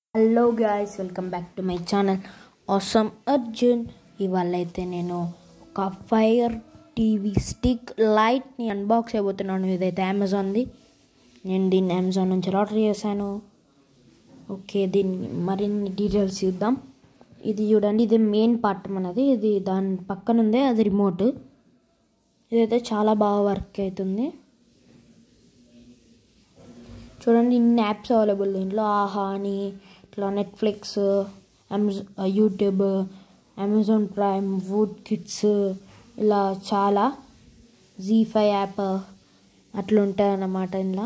hello guys welcome back to my channel awesome Arjun ఇవాళ అయితే నేను ఒక ఫైర్ టీవీ స్టిక్ లైట్ని అన్బాక్స్ అయిపోతున్నాను ఇదైతే అమెజాన్ది నేను దీన్ని అమెజాన్ నుంచి ఆర్డర్ చేశాను ఓకే దీన్ని మరిన్ని డీటెయిల్స్ చూద్దాం ఇది చూడండి ఇది మెయిన్ పార్ట్ మనది ఇది దాని పక్కన ఉందే అది రిమోట్ ఇదైతే చాలా బాగా వర్క్ అవుతుంది చూడండి ఇన్ని యాప్స్ అవైలబుల్ దీంట్లో ఆహా అని ఇట్లా నెట్ఫ్లిక్స్ అమెజా YouTube Amazon Prime Voot kids ఇలా చాలా జీ ఫైవ్ యాప్ అట్లా ఉంటాయి అన్నమాట ఇందులో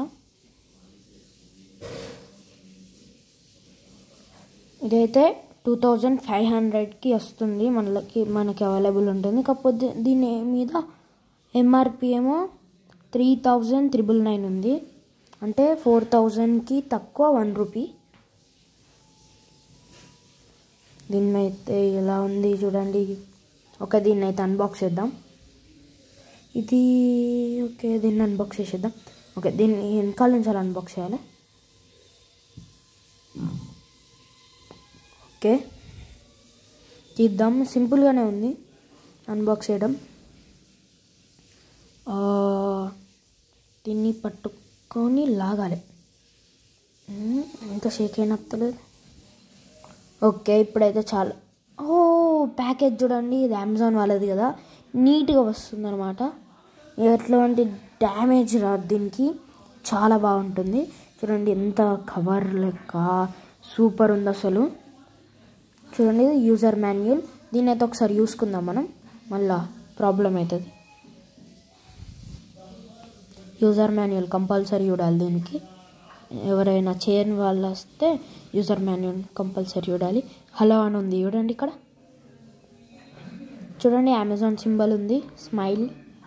ఇదైతే టూ థౌజండ్ ఫైవ్ హండ్రెడ్కి వస్తుంది మనకి మనకి అవైలబుల్ ఉంటుంది కాకపోతే దీని మీద ఎంఆర్పి ఏమో త్రీ థౌజండ్ త్రిబుల్ నైన్ ఉంది అంటే ఫోర్ థౌజండ్కి తక్కువ వన్ రూపీ దీన్ని అయితే ఎలా ఉంది చూడండి ఒక దీన్ని అయితే అన్బాక్స్ చేద్దాం ఇది ఓకే దీన్ని అన్బాక్స్ చేసేద్దాం ఓకే దీన్ని వెనకాల నుంచి అలా అన్బాక్స్ చేయాలి ఓకే తీద్దాం సింపుల్గానే ఉంది అన్బాక్స్ చేయడం దీన్ని పట్టుకొని లాగాలి ఎంత షేక్ అయినత్తలేదు ఓకే ఇప్పుడైతే చాలా ఓ ప్యాకేజ్ చూడండి ఇది అమెజాన్ వాళ్ళది కదా నీట్గా వస్తుంది అనమాట ఎట్లాంటి డ్యామేజ్ రాదు దీనికి చాలా బాగుంటుంది చూడండి ఎంత కవర్ లెక్క సూపర్ ఉంది అసలు చూడండి ఇది యూజర్ మాన్యువల్ దీన్ని అయితే ఒకసారి చూసుకుందాం మనం మళ్ళా ప్రాబ్లం అవుతుంది యూజర్ మాన్యువల్ కంపల్సరీ చూడాలి దీనికి ఎవరైనా చేయని వాళ్ళు వస్తే యూజర్ మాన్యువల్ కంపల్సరీ చూడాలి హలో అని ఉంది చూడండి ఇక్కడ చూడండి అమెజాన్ సింబల్ ఉంది స్మైల్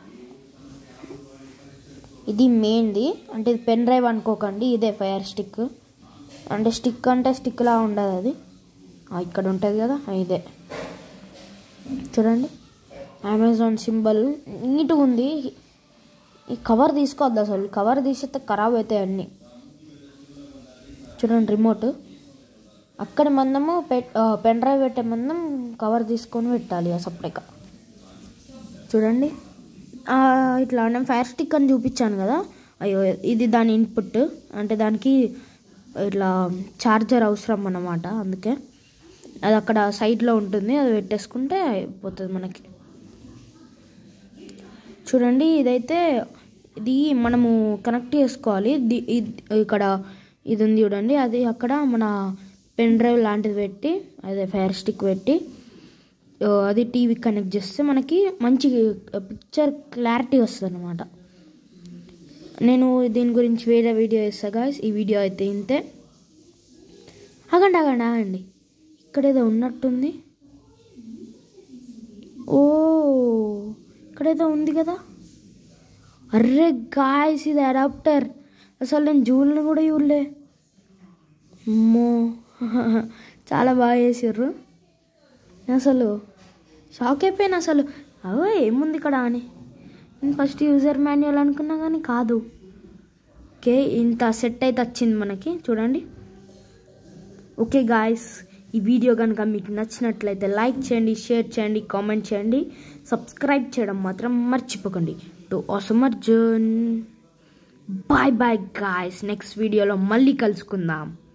ఇది మెయిన్ది అంటే ఇది పెన్ డ్రైవ్ అనుకోకండి ఇదే ఫైర్ స్టిక్ అంటే స్టిక్ అంటే స్టిక్లా ఉండదు అది ఇక్కడ ఉంటుంది కదా ఇదే చూడండి అమెజాన్ సింబల్ నీట్గా ఉంది ఈ కవర్ తీసుకోవద్దు అసలు కవర్ తీసేస్తే ఖరాబ్ అవుతాయి అన్నీ చూడండి రిమోట్ అక్కడ మందము పెట్ పెన్ డ్రైవ్ పెట్టే మందం కవర్ తీసుకొని పెట్టాలి ఆ సప్లైక చూడండి ఇట్లా నేను ఫైర్ స్టిక్ అని చూపించాను కదా అయ్యో ఇది దాని ఇన్పుట్ అంటే దానికి ఇట్లా ఛార్జర్ అవసరం అన్నమాట అందుకే అది అక్కడ సైడ్లో ఉంటుంది అది పెట్టేసుకుంటే అయిపోతుంది మనకి చూడండి ఇదైతే ఇది మనము కనెక్ట్ చేసుకోవాలి ఇక్కడ ఇది ఉంది చూడండి అది అక్కడ మన పెన్ డ్రైవ్ లాంటిది పెట్టి అదే ఫైర్ స్టిక్ పెట్టి అది టీవీ కనెక్ట్ చేస్తే మనకి మంచి పిక్చర్ క్లారిటీ వస్తుంది అనమాట నేను దీని గురించి వేరే వీడియో వేస్తా గాయస్ ఈ వీడియో అయితే ఇంతే ఆగండి ఆగండి ఆగండి ఇక్కడ ఏదో ఉన్నట్టుంది ఓ ఇక్కడేదో ఉంది కదా అర్రే గాయస్ ఇది అడాప్టర్ అసలు నేను జూలను కూడా చూడలే అమ్మో చాలా బాగా చేసారు అసలు షాక్ అయిపోయాను అసలు అవో ఏముంది ఇక్కడ అని నేను ఫస్ట్ యూజర్ మాన్యువల్ అనుకున్నా కానీ కాదు ఓకే ఇంత సెట్ అయితే వచ్చింది మనకి చూడండి ఓకే గాయస్ ఈ వీడియో కనుక మీకు నచ్చినట్లయితే లైక్ చేయండి షేర్ చేయండి కామెంట్ చేయండి సబ్స్క్రైబ్ చేయడం మాత్రం మర్చిపోకండి to ఆసమర్జన్ bye bye guys next వీడియోలో మళ్ళీ కలుసుకుందాం